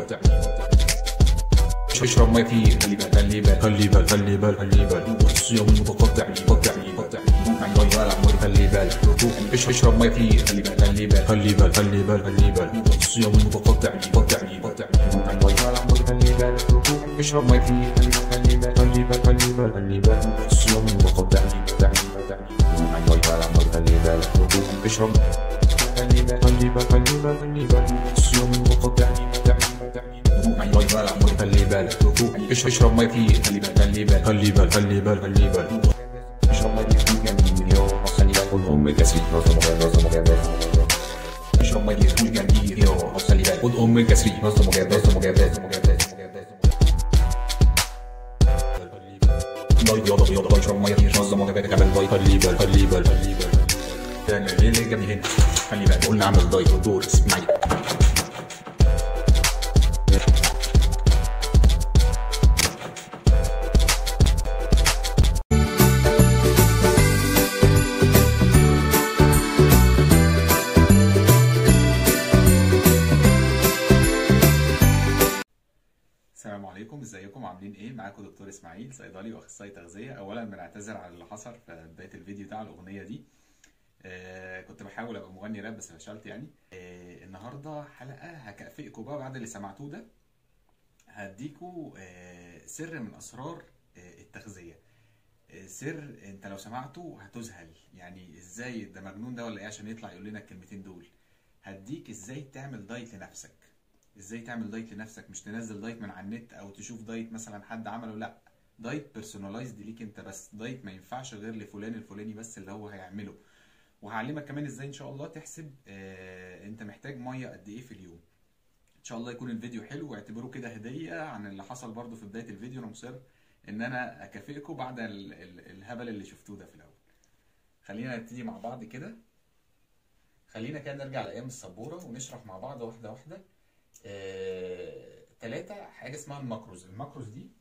اشرب ميه فيه خلي بالك خلي بالك خلي بالك خلي بالك خلي بالك الصيام المتقطع مقطع مقطع خلي بالك اش- اشرب ميه فيه خلي بالك خلي بالك خلي بالك خلي بالك خلي بالك الصيام المتقطع مقطع مقطع خلي بالك اشرب ميه فيه خلي بالك خلي بالك خلي بالك خلي بالك الصيام المتقطع مقطع مقطع خلي بالك اشرب خلي بالك خلي بالك خلي بالك خلي بالك الصيام المتقطع خلي بالك اش- اشرب ميه فيه خلي بالك خلي بالك خلي بالك خلي بالك خلي بالك اشرب ميه فيه جميل خلي بالك خد ام كاسين اشرب ميه فيه جميل خلي بالك خد ام كاسين ضايق ياضا ياضا ضايق اشرب ميه فيه نظم وجباتك اعمل ضايق خلي بالك خلي بالك خلي بالك يعني ايه اللي جابني هنا خلي بالك قلنا اعمل ضايق دور اسمعي السلام عليكم ازيكم عاملين ايه معاكم دكتور اسماعيل صيدلي واخصائي تغذيه اولا بنعتذر على اللي حصل في بدايه الفيديو ده على الاغنيه دي آه كنت بحاول ابقى مغني راب بس فشلت يعني آه النهارده حلقه هكافئكم بقى بعد اللي سمعتوه ده هديكوا آه سر من اسرار آه التغذيه آه سر انت لو سمعته هتذهل يعني ازاي ده مجنون ده ولا ايه عشان يطلع يقول لنا الكلمتين دول هديك ازاي تعمل دايت لنفسك ازاي تعمل دايت لنفسك مش تنزل دايت من على النت او تشوف دايت مثلا حد عمله لا دايت بيرسوناليزد ليك انت بس دايت ما ينفعش غير لفلان الفلاني بس اللي هو هيعمله وهعلمك كمان ازاي ان شاء الله تحسب آه انت محتاج ميه قد ايه في اليوم ان شاء الله يكون الفيديو حلو واعتبروه كده هديه عن اللي حصل برضو في بدايه الفيديو انا مصر ان انا اكافئكم بعد ال ال الهبل اللي شفتوه ده في الاول خلينا نبتدي مع بعض كده خلينا كده نرجع لايام السبوره ونشرح مع بعض واحده واحده آه، تلاتة حاجة اسمها الماكروز الماكروز دي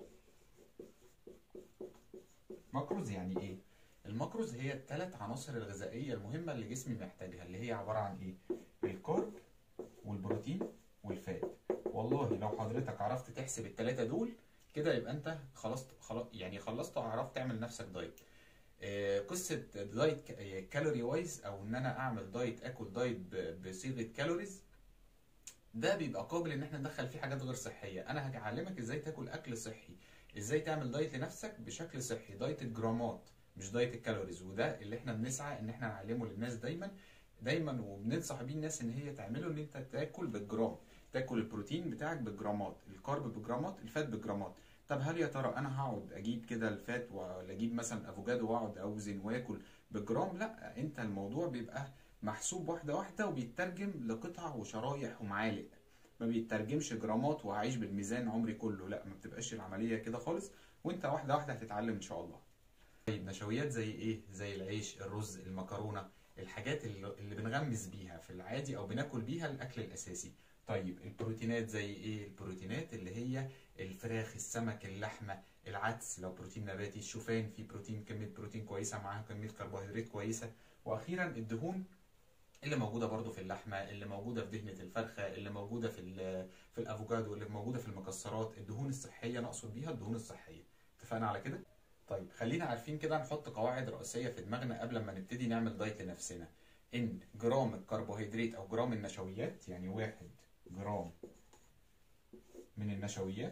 ماكروز يعني ايه؟ الماكروز هي الثلاث عناصر الغذائية المهمة اللي جسمي محتاجها اللي هي عبارة عن ايه؟ الكارب والبروتين والفات والله لو حضرتك عرفت تحسب الثلاثة دول كده يبقى انت خلاص خلاص يعني خلصت وعرفت تعمل نفسك دايت آه، قصة دايت كالوري وايز او ان انا اعمل دايت اكل دايت ب- بصيغة كالوريز ده بيبقى قابل ان احنا ندخل فيه حاجات غير صحيه انا هعلمك ازاي تاكل اكل صحي ازاي تعمل دايت لنفسك بشكل صحي دايت الجرامات مش دايت الكالوريز وده اللي احنا بنسعى ان احنا نعلمه للناس دايما دايما وبننصح بيه الناس ان هي تعمله ان انت تاكل بالجرام تاكل البروتين بتاعك بالجرامات الكارب بالجرامات الفات بالجرامات طب هل يا ترى انا هقعد اجيب كده الفات ولا اجيب مثلا افوكادو واقعد اوزن واكل بالجرام لا انت الموضوع بيبقى محسوب واحده واحده وبيترجم لقطع وشرايح ومعالق ما بيترجمش جرامات وهعيش بالميزان عمري كله لا ما بتبقاش العمليه كده خالص وانت واحده واحده هتتعلم ان شاء الله طيب نشويات زي ايه زي العيش الرز المكرونه الحاجات اللي اللي بنغمس بيها في العادي او بناكل بيها الاكل الاساسي طيب البروتينات زي ايه البروتينات اللي هي الفراخ السمك اللحمه العدس لو بروتين نباتي الشوفان فيه بروتين كميه بروتين كويسه معاها كميه كربوهيدرات كويسه واخيرا الدهون اللي موجوده برضو في اللحمه اللي موجوده في دهنه الفرخه اللي موجوده في ال- في الافوكادو اللي موجوده في المكسرات الدهون الصحيه نقصد بيها الدهون الصحيه اتفقنا على كده طيب خلينا عارفين كده نحط قواعد رئيسيه في دماغنا قبل ما نبتدي نعمل دايت لنفسنا ان جرام الكربوهيدرات او جرام النشويات يعني واحد جرام من النشويات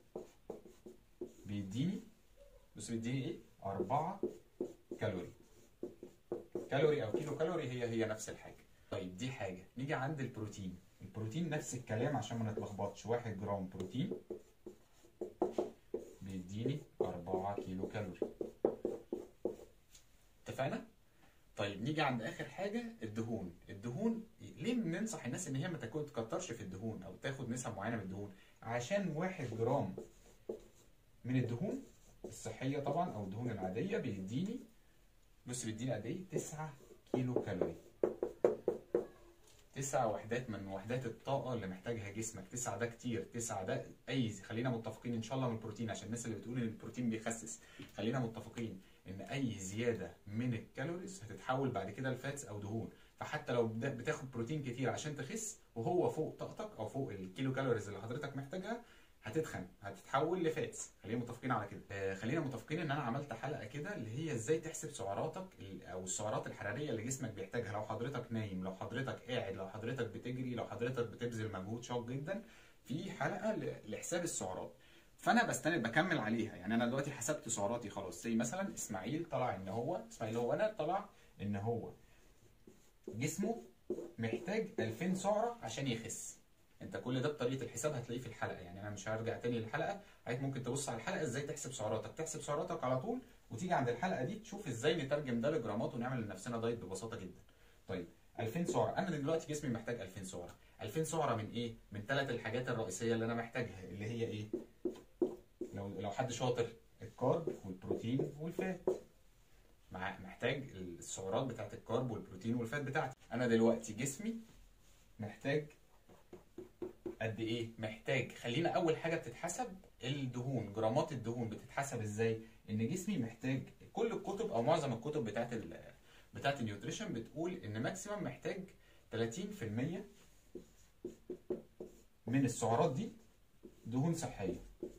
بيديني بص بيديني ايه 4 كالوري كالوري او كيلو كالوري هي هي نفس الحاجه طيب دي حاجه نيجي عند البروتين البروتين نفس الكلام عشان ما نتلخبطش 1 جرام بروتين بيديني 4 كيلو كالوري اتفقنا طيب نيجي عند اخر حاجه الدهون الدهون ليه بننصح الناس ان هي ما تاكل تكترش في الدهون او تاخد نسب معينه من الدهون عشان 1 جرام من الدهون الصحيه طبعا او الدهون العاديه بيديني بص بيديني قد ايه 9 كيلو كالوري تسع وحدات من وحدات الطاقة اللي محتاجها جسمك تسعة ده كتير تسعة ده أي خلينا متفقين إن شاء الله من البروتين عشان الناس اللي بتقول إن البروتين بيخسس خلينا متفقين إن أي زيادة من الكالوريز هتتحول بعد كده لفاتس أو دهون فحتى لو بدا- بتاخد بروتين كتير عشان تخس وهو فوق طاقتك او فوق الكيلو كالوريز اللي حضرتك محتاجها هتتخن هتتحول لفاتس خلينا متفقين على كده آه خلينا متفقين ان انا عملت حلقه كده اللي هي ازاي تحسب سعراتك ال- او السعرات الحراريه اللي جسمك بيحتاجها لو حضرتك نايم لو حضرتك قاعد لو حضرتك بتجري لو حضرتك بتبذل مجهود شاق جدا في حلقه ل- لحساب السعرات فانا بستند بكمل عليها يعني انا دلوقتي حسبت سعراتي خلاص زي مثلا اسماعيل طلع ان هو اسماعيل هو انا طلع ان هو جسمه محتاج 2000 سعره عشان يخس انت كل ده بطريقه الحساب هتلاقيه في الحلقه يعني انا مش هرجع تاني للحلقه حضرتك ممكن تبص على الحلقه ازاي تحسب سعراتك تحسب سعراتك على طول وتيجي عند الحلقه دي تشوف ازاي نترجم ده لجرامات ونعمل لنفسنا دايت ببساطه جدا طيب 2000 سعره انا دلوقتي جسمي محتاج 2000 سعره 2000 سعره من ايه من ثلاث الحاجات الرئيسيه اللي انا محتاجها اللي هي ايه لو لو حد شاطر الكارب والبروتين والفات مع محتاج السعرات بتاعت الكارب والبروتين والفات بتاعتي انا دلوقتي جسمي محتاج قد ايه محتاج خلينا اول حاجه بتتحسب الدهون جرامات الدهون بتتحسب ازاي ان جسمي محتاج كل الكتب او معظم الكتب بتاعت ال بتاعت النيوتريشن بتقول ان ماكسيمم محتاج 30% من السعرات دي دهون صحيه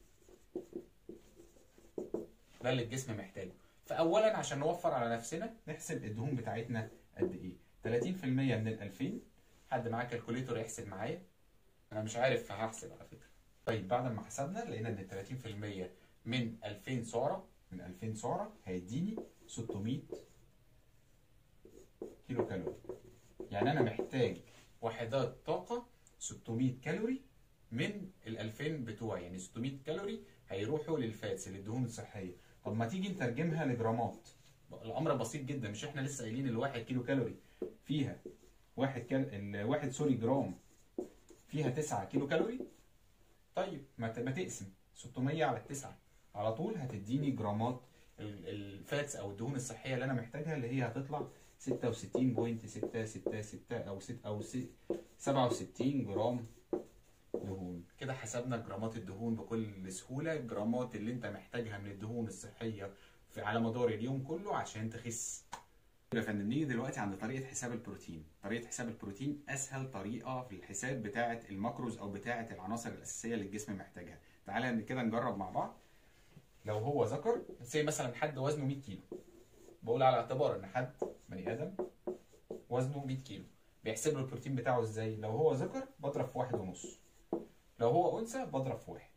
ده اللي الجسم محتاجه فاولا عشان نوفر على نفسنا نحسب الدهون بتاعتنا قد ايه 30% من ال 2000 حد معاه كالكوليتور يحسب معايا انا مش عارف هحسب على فكره طيب بعد ما حسبنا لقينا ان 30% من 2000 سعره من 2000 سعره هيديني 600 كيلو كالوري يعني انا محتاج وحدات طاقه 600 كالوري من ال 2000 بتوعي يعني 600 كالوري هيروحوا للفاتس للدهون الصحيه طب ما تيجي نترجمها لجرامات الامر بسيط جدا مش احنا لسه قايلين الواحد كيلو كالوري فيها واحد كال... الواحد سوري جرام فيها 9 كيلو كالوري طيب ما ت- ما تقسم 600 على التسعة على طول هتديني جرامات ال- الفاتس او الدهون الصحيه اللي انا محتاجها اللي هي هتطلع 66.666 او 6 او س- 67 جرام دهون كده حسبنا جرامات الدهون بكل سهوله الجرامات اللي انت محتاجها من الدهون الصحيه في على مدار اليوم كله عشان تخس يا فندم نيجي دلوقتي عند طريقه حساب البروتين طريقه حساب البروتين اسهل طريقه في الحساب بتاعه الماكروز او بتاعه العناصر الاساسيه اللي الجسم محتاجها تعالى كده نجرب مع بعض لو هو ذكر زي مثلا حد وزنه 100 كيلو بقول على اعتبار ان حد بني ادم وزنه 100 كيلو بيحسب له البروتين بتاعه ازاي لو هو ذكر بضرب في واحد ونص لو هو انثى بضرب في واحد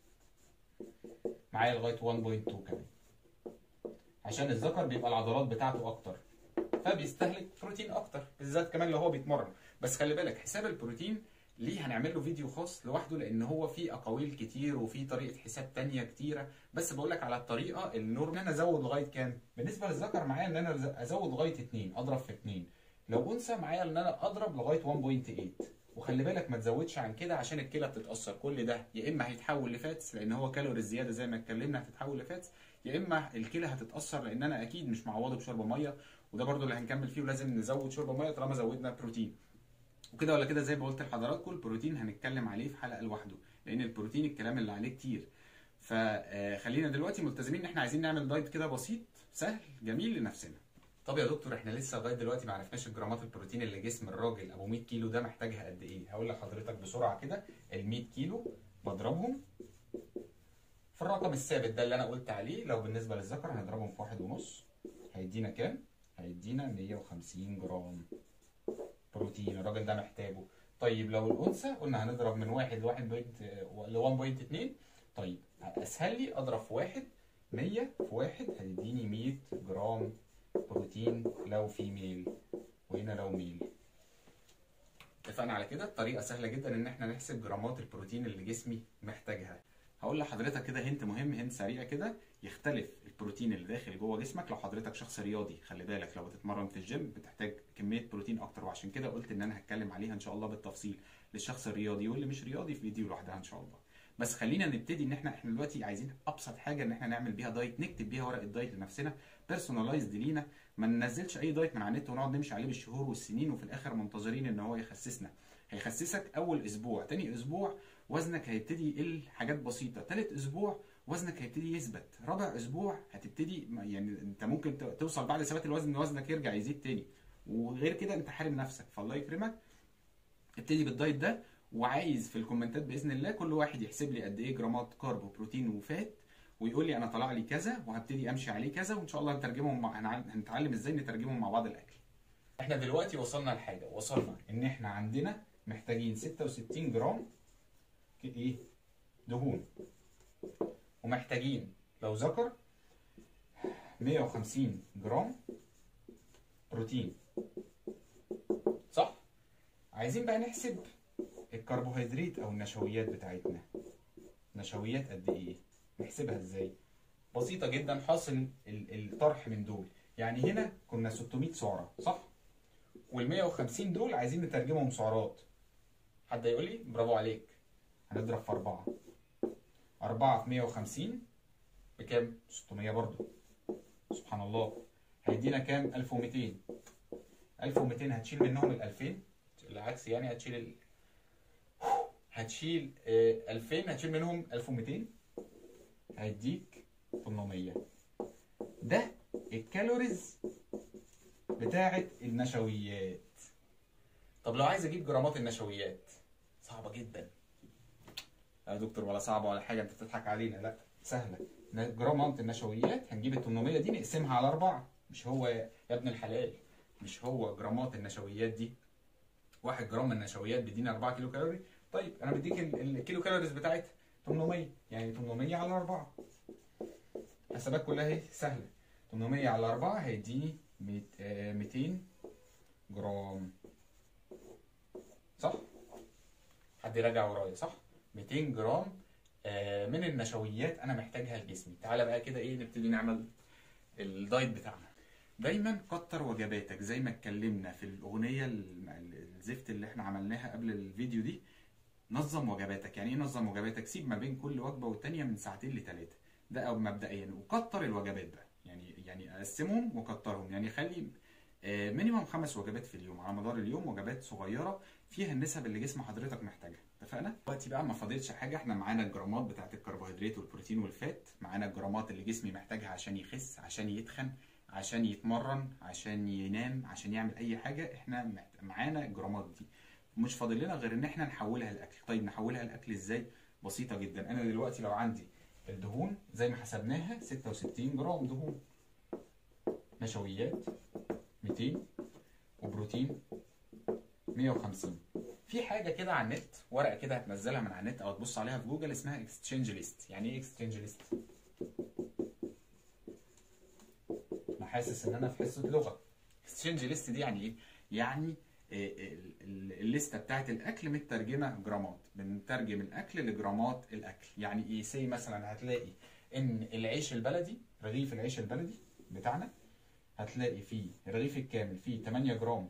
معايا لغايه 1.2 كمان عشان الذكر بيبقى العضلات بتاعته اكتر فبيستهلك بروتين اكتر بالذات كمان لو هو بيتمرن بس خلي بالك حساب البروتين ليه هنعمل له فيديو خاص لوحده لان هو فيه اقاويل كتير وفيه طريقه حساب تانية كتيره بس بقول لك على الطريقه النور ان انا ازود لغايه كام بالنسبه للذكر معايا ان انا ازود لغايه 2 اضرب في 2 لو انثى معايا ان انا اضرب لغايه 1.8 وخلي بالك ما تزودش عن كده عشان الكلى بتتاثر كل ده يا اما هيتحول لفاتس لان هو كالوري زياده زي ما اتكلمنا هتتحول لفاتس يا اما الكلى هتتاثر لان انا اكيد مش معوضه بشرب ميه وده برضو اللي هنكمل فيه ولازم نزود شرب ميه طالما زودنا بروتين وكده ولا كده زي ما قلت لحضراتكم البروتين هنتكلم عليه في حلقه لوحده لان البروتين الكلام اللي عليه كتير فخلينا دلوقتي ملتزمين ان احنا عايزين نعمل دايت كده بسيط سهل جميل لنفسنا طب يا دكتور احنا لسه لغايه دلوقتي ما عرفناش الجرامات البروتين اللي جسم الراجل ابو 100 كيلو ده محتاجها قد ايه هقول لحضرتك بسرعه كده ال 100 كيلو بضربهم في الرقم الثابت ده اللي انا قلت عليه لو بالنسبه للذكر هنضربهم في واحد ونص هيدينا كام هيدينا 150 جرام بروتين الراجل ده محتاجه طيب لو الانثى قلنا هنضرب من واحد ل 1 ل 1.2 طيب اسهل لي اضرب في واحد 100 في واحد هيديني 100 جرام بروتين لو فيميل وهنا لو ميل اتفقنا على كده الطريقه سهله جدا ان احنا نحسب جرامات البروتين اللي جسمي محتاجها هقول لحضرتك كده هنت مهم هنت سريع كده يختلف البروتين اللي داخل جوه جسمك لو حضرتك شخص رياضي خلي بالك لو بتتمرن في الجيم بتحتاج كميه بروتين اكتر وعشان كده قلت ان انا هتكلم عليها ان شاء الله بالتفصيل للشخص الرياضي واللي مش رياضي في فيديو لوحدها ان شاء الله بس خلينا نبتدي ان احنا احنا دلوقتي عايزين ابسط حاجه ان احنا نعمل بيها دايت نكتب بيها ورقه دايت لنفسنا بيرسوناليزد لينا ما ننزلش اي دايت من على النت ونقعد نمشي عليه بالشهور والسنين وفي الاخر منتظرين ان هو يخسسنا هيخسسك اول اسبوع تاني اسبوع وزنك هيبتدي يقل حاجات بسيطه تالت اسبوع وزنك هيبتدي يثبت رابع اسبوع هتبتدي يعني انت ممكن توصل بعد ثبات الوزن ان وزنك يرجع يزيد تاني وغير كده انت حارم نفسك فالله يكرمك ابتدي بالدايت ده وعايز في الكومنتات باذن الله كل واحد يحسب لي قد ايه جرامات كارب وبروتين وفات ويقول لي انا طلع لي كذا وهبتدي امشي عليه كذا وان شاء الله هنترجمهم مع هنع- هنتعلم ازاي نترجمهم مع بعض الاكل احنا دلوقتي وصلنا لحاجه وصلنا ان احنا عندنا محتاجين 66 جرام ك- ايه دهون ومحتاجين لو ذكر 150 جرام بروتين صح عايزين بقى نحسب الكربوهيدرات او النشويات بتاعتنا نشويات قد ايه نحسبها ازاي بسيطة جدا حاصل ال- الطرح من دول يعني هنا كنا 600 سعرة صح وال 150 دول عايزين نترجمهم سعرات حد يقول لي برافو عليك هنضرب في 4 4 في 150 بكام 600 برضو سبحان الله هيدينا كام 1200 1200 هتشيل منهم ال 2000 العكس يعني هتشيل ال... هتشيل آه، 2000 هتشيل منهم 1200 هيديك 800 ده الكالوريز بتاعت النشويات طب لو عايز اجيب جرامات النشويات صعبة جدا يا دكتور ولا صعبة ولا حاجة انت بتضحك علينا لا سهلة ن- جرامات النشويات هنجيب ال 800 دي نقسمها على أربعة مش هو يا ابن الحلال مش هو جرامات النشويات دي واحد جرام من النشويات بيدينا 4 كيلو كالوري طيب انا بديك ال- الكيلو كالوريز بتاعتها 800 يعني 800 على 4 حسابات كلها اهي سهله 800 على 4 هيديني 100 آه، 200 جرام صح حد يراجع ورايا صح 200 جرام آه، من النشويات انا محتاجها لجسمي تعالى بقى كده ايه نبتدي نعمل الدايت بتاعنا دايما كتر وجباتك زي ما اتكلمنا في الاغنيه ال- ال- الزفت اللي احنا عملناها قبل الفيديو دي نظم وجباتك يعني ايه نظم وجباتك سيب ما بين كل وجبه والتانيه من ساعتين لثلاثه ده او مبدئيا وكتر الوجبات بقى يعني يعني قسمهم وكترهم يعني خلي مينيمم خمس وجبات في اليوم على مدار اليوم وجبات صغيره فيها النسب اللي جسم حضرتك محتاجها اتفقنا دلوقتي بقى ما فاضلش حاجه احنا معانا الجرامات بتاعت الكربوهيدرات والبروتين والفات معانا الجرامات اللي جسمي محتاجها عشان يخس عشان يتخن عشان يتمرن عشان ينام عشان يعمل اي حاجه احنا محت- معانا الجرامات دي مش فاضل لنا غير ان احنا نحولها لاكل طيب نحولها لاكل ازاي بسيطه جدا انا دلوقتي لو عندي الدهون زي ما حسبناها 66 جرام دهون نشويات 200 وبروتين 150 في حاجه كده على النت ورقه كده هتنزلها من على النت او تبص عليها في جوجل اسمها اكستشينج ليست يعني ايه اكستشينج ليست انا حاسس ان انا في حصه لغه اكستشينج ليست دي يعني ايه يعني آه، ال- ال- الليسته بتاعت الاكل مترجمه جرامات بنترجم الاكل لجرامات الاكل يعني ايه سي مثلا هتلاقي ان العيش البلدي رغيف العيش البلدي بتاعنا هتلاقي فيه الرغيف الكامل فيه 8 جرام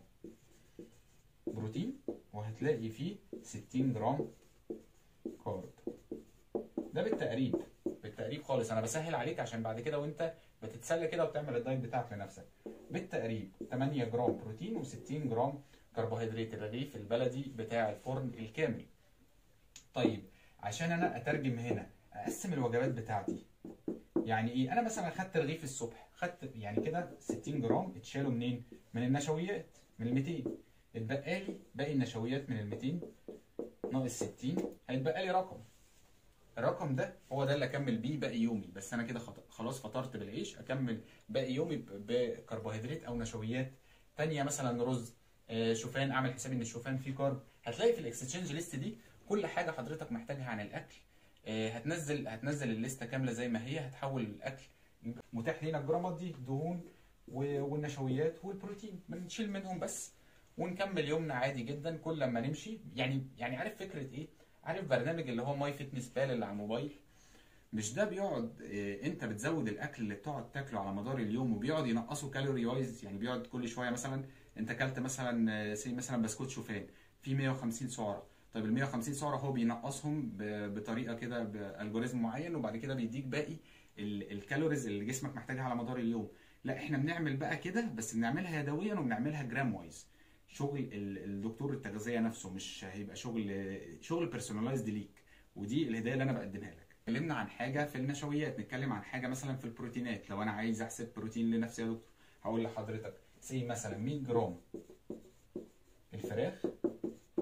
بروتين وهتلاقي فيه 60 جرام كارب ده بالتقريب بالتقريب خالص انا بسهل عليك عشان بعد كده وانت بتتسلى كده وبتعمل الدايت بتاعك لنفسك بالتقريب 8 جرام بروتين و60 جرام كربوهيدرات الرغيف البلدي بتاع الفرن الكامل طيب عشان انا اترجم هنا اقسم الوجبات بتاعتي يعني ايه انا مثلا خدت رغيف الصبح خدت يعني كده 60 جرام اتشالوا منين من النشويات من ال 200 اتبقى لي باقي النشويات من ال 200 ناقص 60 هيتبقى لي رقم الرقم ده هو ده اللي اكمل بيه باقي يومي بس انا كده خط- خلاص فطرت بالعيش اكمل باقي يومي ب- بكربوهيدرات او نشويات تانية مثلا رز آه، شوفان اعمل حسابي ان الشوفان فيه كارب هتلاقي في الاكستشينج ليست دي كل حاجه حضرتك محتاجها عن الاكل آه، هتنزل هتنزل الليسته كامله زي ما هي هتحول الاكل متاح لينا الجرامات دي دهون و- والنشويات والبروتين بنشيل منهم بس ونكمل يومنا عادي جدا كل لما نمشي يعني يعني عارف فكره ايه عارف برنامج اللي هو ماي فيتنس بال اللي على الموبايل مش ده بيقعد إيه انت بتزود الاكل اللي بتقعد تاكله على مدار اليوم وبيقعد ينقصه كالوري وايز يعني بيقعد كل شويه مثلا انت اكلت مثلا سي مثلا بسكوت شوفان في 150 سعره طيب ال 150 سعره هو بينقصهم ب- بطريقه كده بالجوريزم معين وبعد كده بيديك باقي ال- الكالوريز اللي جسمك محتاجها على مدار اليوم لا احنا بنعمل بقى كده بس بنعملها يدويا وبنعملها جرام وايز شغل ال- الدكتور التغذيه نفسه مش هيبقى شغل شغل بيرسوناليزد ليك ودي الهدايه اللي انا بقدمها لك اتكلمنا عن حاجه في النشويات نتكلم عن حاجه مثلا في البروتينات لو انا عايز احسب بروتين لنفسي يا دكتور هقول لحضرتك سي مثلا 100 جرام الفراخ في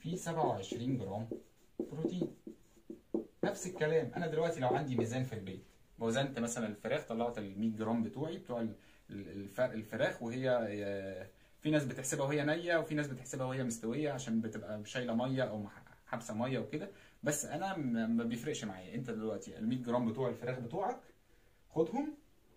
فيه 27 جرام بروتين نفس الكلام انا دلوقتي لو عندي ميزان في البيت وزنت مثلا الفراخ طلعت ال 100 جرام بتوعي بتوع ال- ال- الف- الفراخ وهي آه، في ناس بتحسبها وهي نيه وفي ناس بتحسبها وهي مستويه عشان بتبقى شايله ميه او مح- حابسه ميه وكده بس انا ما ما بيفرقش معايا انت دلوقتي ال 100 جرام بتوع الفراخ بتوعك خدهم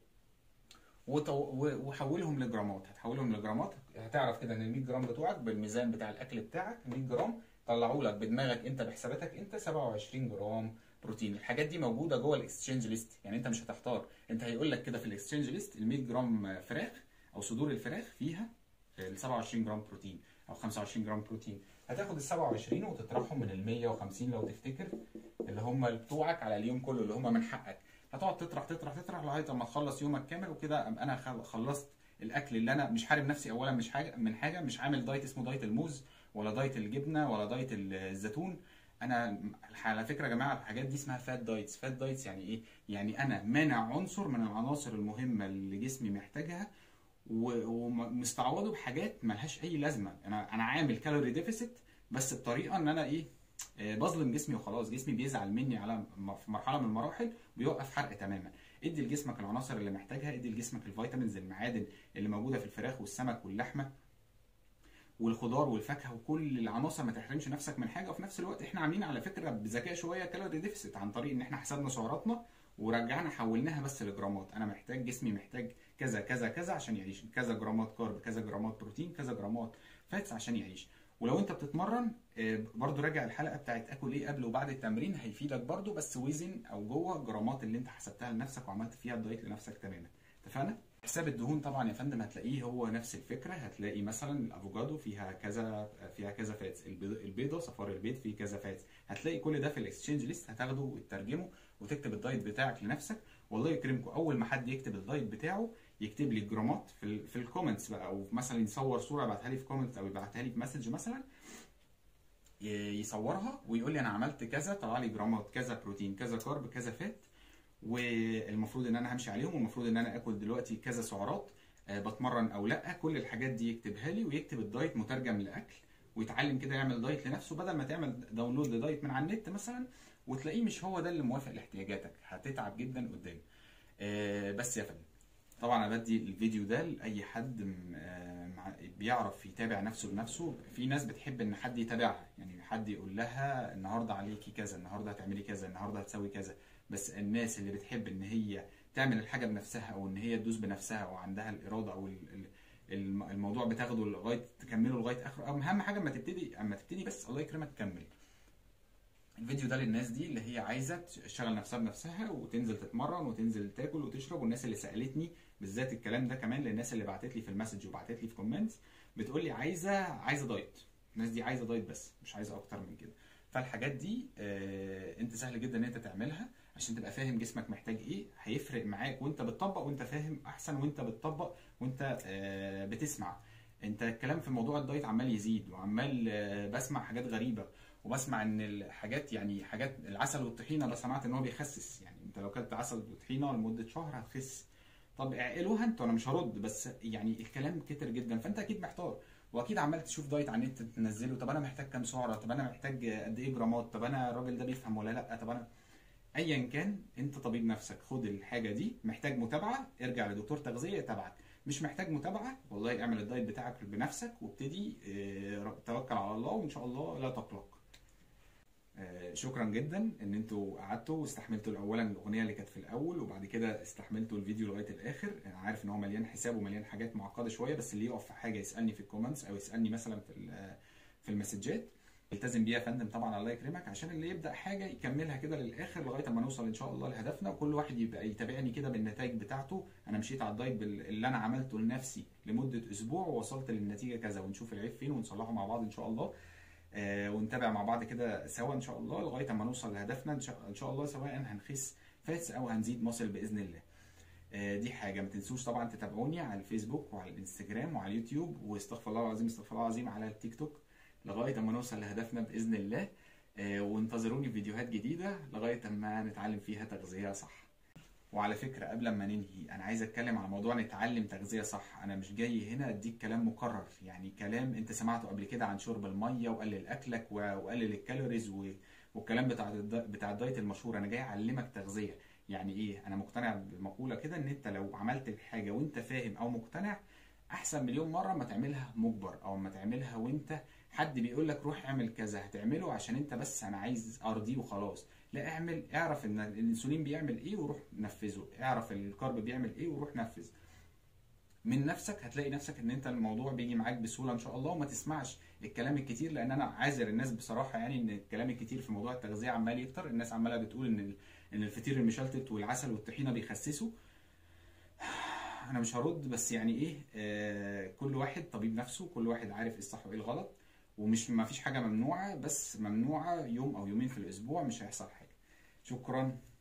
وتو- و- وحولهم لجرامات هتحولهم لجرامات هتعرف كده ان ال 100 جرام بتوعك بالميزان بتاع الاكل بتاعك 100 جرام طلعوا لك بدماغك انت بحساباتك انت 27 جرام بروتين الحاجات دي موجوده جوه الاكسشينج ليست يعني انت مش هتحتار انت هيقول لك كده في الاكسشينج ليست ال 100 جرام فراخ او صدور الفراخ فيها ال 27 جرام بروتين او 25 جرام بروتين هتاخد ال 27 وتطرحهم من ال 150 لو تفتكر اللي هم بتوعك على اليوم كله اللي هم من حقك هتقعد تطرح تطرح تطرح لغايه اما تخلص يومك كامل وكده أبقى انا خل- خلصت الاكل اللي انا مش حارم نفسي اولا مش حاجه من حاجه مش عامل دايت اسمه دايت الموز ولا دايت الجبنه ولا دايت الزيتون انا على فكره يا جماعه الحاجات دي اسمها فات دايتس فات دايتس يعني ايه يعني انا مانع عنصر من العناصر المهمه اللي جسمي محتاجها و- ومستعوضه بحاجات ملهاش اي لازمه انا انا عامل كالوري ديفيسيت بس بطريقه ان انا ايه آه، بظلم جسمي وخلاص جسمي بيزعل مني على م- في مرحله من المراحل بيوقف حرق تماما ادي لجسمك العناصر اللي محتاجها ادي لجسمك الفيتامينز المعادن اللي موجوده في الفراخ والسمك واللحمه والخضار والفاكهه وكل العناصر ما تحرمش نفسك من حاجه وفي نفس الوقت احنا عاملين على فكره بذكاء شويه كالوري ديفيسيت عن طريق ان احنا حسبنا سعراتنا ورجعنا حولناها بس لجرامات انا محتاج جسمي محتاج كذا كذا كذا عشان يعيش كذا جرامات كارب كذا جرامات بروتين كذا جرامات فاتس عشان يعيش ولو انت بتتمرن آه، برضو راجع الحلقه بتاعت اكل ايه قبل وبعد التمرين هيفيدك برضو بس وزن او جوه الجرامات اللي انت حسبتها لنفسك وعملت فيها الدايت لنفسك تماما اتفقنا حساب الدهون طبعا يا فندم هتلاقيه هو نفس الفكره هتلاقي مثلا الافوكادو فيها كذا فيها كذا فاتس البيض- البيضه صفار البيض فيه كذا فاتس هتلاقي كل ده في الاكسشينج ليست هتاخده وتترجمه وتكتب الدايت بتاعك لنفسك والله يكرمكم اول ما حد يكتب الدايت بتاعه يكتب لي الجرامات في ال في الكومنتس بقى او مثلا يصور صوره يبعتها لي في كومنت او يبعتها لي في مسج مثلا ي- يصورها ويقول لي انا عملت كذا طلع لي جرامات كذا بروتين كذا كارب كذا فات والمفروض ان انا همشي عليهم والمفروض ان انا اكل دلوقتي كذا سعرات آه، بتمرن او لا كل الحاجات دي يكتبها لي ويكتب الدايت مترجم لاكل ويتعلم كده يعمل دايت لنفسه بدل ما تعمل داونلود لدايت من على النت مثلا وتلاقيه مش هو ده اللي موافق لاحتياجاتك هتتعب جدا قدام آه، بس يا فندم طبعا انا بدي الفيديو ده لاي حد م- آه، مع- بيعرف يتابع نفسه بنفسه في ناس بتحب ان حد يتابعها يعني حد يقول لها النهارده عليكي كذا النهارده هتعملي كذا النهارده هتسوي كذا بس الناس اللي بتحب ان هي تعمل الحاجه بنفسها او ان هي تدوس بنفسها وعندها الاراده او ال- ال- الم- الموضوع بتاخده لغايه تكمله لغايه اخره أو اهم حاجه اما تبتدي اما تبتدي بس الله يكرمك كمل الفيديو ده للناس دي اللي هي عايزه تشغل نفسها بنفسها وتنزل تتمرن وتنزل تاكل وتشرب والناس اللي سالتني بالذات الكلام ده كمان للناس اللي بعتت لي في المسج وبعتت لي في كومنتس بتقول لي عايزه عايزه دايت الناس دي عايزه دايت بس مش عايزه اكتر من كده فالحاجات دي آه انت سهل جدا ان انت تعملها عشان تبقى فاهم جسمك محتاج ايه هيفرق معاك وانت بتطبق وانت فاهم احسن وانت بتطبق وانت آه بتسمع انت الكلام في موضوع الدايت عمال يزيد وعمال آه بسمع حاجات غريبه وبسمع ان الحاجات يعني حاجات العسل والطحينه ده سمعت ان هو بيخسس يعني انت لو كلت عسل وطحينه لمده شهر هتخس طب اعقلوها انتوا انا مش هرد بس يعني الكلام كتر جدا فانت اكيد محتار واكيد عمال تشوف دايت على النت تنزله طب انا محتاج كام سعره طب انا محتاج قد ايه جرامات طب انا الراجل ده بيفهم ولا لا طب انا ايا كان انت طبيب نفسك خد الحاجه دي محتاج متابعه ارجع لدكتور تغذيه يتابعك مش محتاج متابعه والله اعمل الدايت بتاعك بنفسك وابتدي اه، توكل على الله وان شاء الله لا تقلق آه، شكرا جدا ان انتوا قعدتوا واستحملتوا اولا الاغنيه اللي كانت في الاول وبعد كده استحملتوا الفيديو لغايه الاخر انا عارف ان هو مليان حساب ومليان حاجات معقده شويه بس اللي يقف في حاجه يسالني في الكومنتس او يسالني مثلا في ال- في المسجات التزم بيها يا فندم طبعا الله يكرمك عشان اللي يبدا حاجه يكملها كده للاخر لغايه ما نوصل ان شاء الله لهدفنا وكل واحد يبقى يتابعني كده بالنتائج بتاعته انا مشيت على الدايت بال- اللي انا عملته لنفسي لمده اسبوع ووصلت للنتيجه كذا ونشوف العيب فين ونصلحه مع بعض ان شاء الله آه، ونتابع مع بعض كده سوا ان شاء الله لغايه اما نوصل لهدفنا ان شاء إن شاء الله سواء هنخس فاتس او هنزيد مصل باذن الله آه، دي حاجه ما تنسوش طبعا تتابعوني على الفيسبوك وعلى الانستجرام وعلى اليوتيوب واستغفر الله العظيم استغفر الله العظيم على التيك توك لغايه اما نوصل لهدفنا باذن الله آه، وانتظروني في فيديوهات جديده لغايه اما نتعلم فيها تغذيه صح وعلى فكرة قبل ما ننهي أنا عايز أتكلم على موضوع نتعلم تغذية صح أنا مش جاي هنا أديك كلام مكرر يعني كلام أنت سمعته قبل كده عن شرب المية وقلل أكلك و- وقلل الكالوريز و- والكلام بتاع الد- بتاع الدايت المشهور أنا جاي أعلمك تغذية يعني إيه أنا مقتنع بمقولة كده إن أنت لو عملت الحاجة وأنت فاهم أو مقتنع أحسن مليون مرة ما تعملها مجبر أو ما تعملها وأنت حد بيقول لك روح اعمل كذا هتعمله عشان أنت بس أنا عايز أرضيه وخلاص لا اعمل اعرف ان الانسولين بيعمل ايه وروح نفذه اعرف الكارب بيعمل ايه وروح نفذ من نفسك هتلاقي نفسك ان انت الموضوع بيجي معاك بسهوله ان شاء الله وما تسمعش الكلام الكتير لان انا عاذر الناس بصراحه يعني ان الكلام الكتير في موضوع التغذيه عمال يكتر الناس عماله بتقول ان ال- ان الفطير المشلتت والعسل والطحينه بيخسسوا انا مش هرد بس يعني ايه آه كل واحد طبيب نفسه كل واحد عارف ايه الصح وايه الغلط ومش ما فيش حاجه ممنوعه بس ممنوعه يوم او يومين في الاسبوع مش هيحصل حاجه شكرا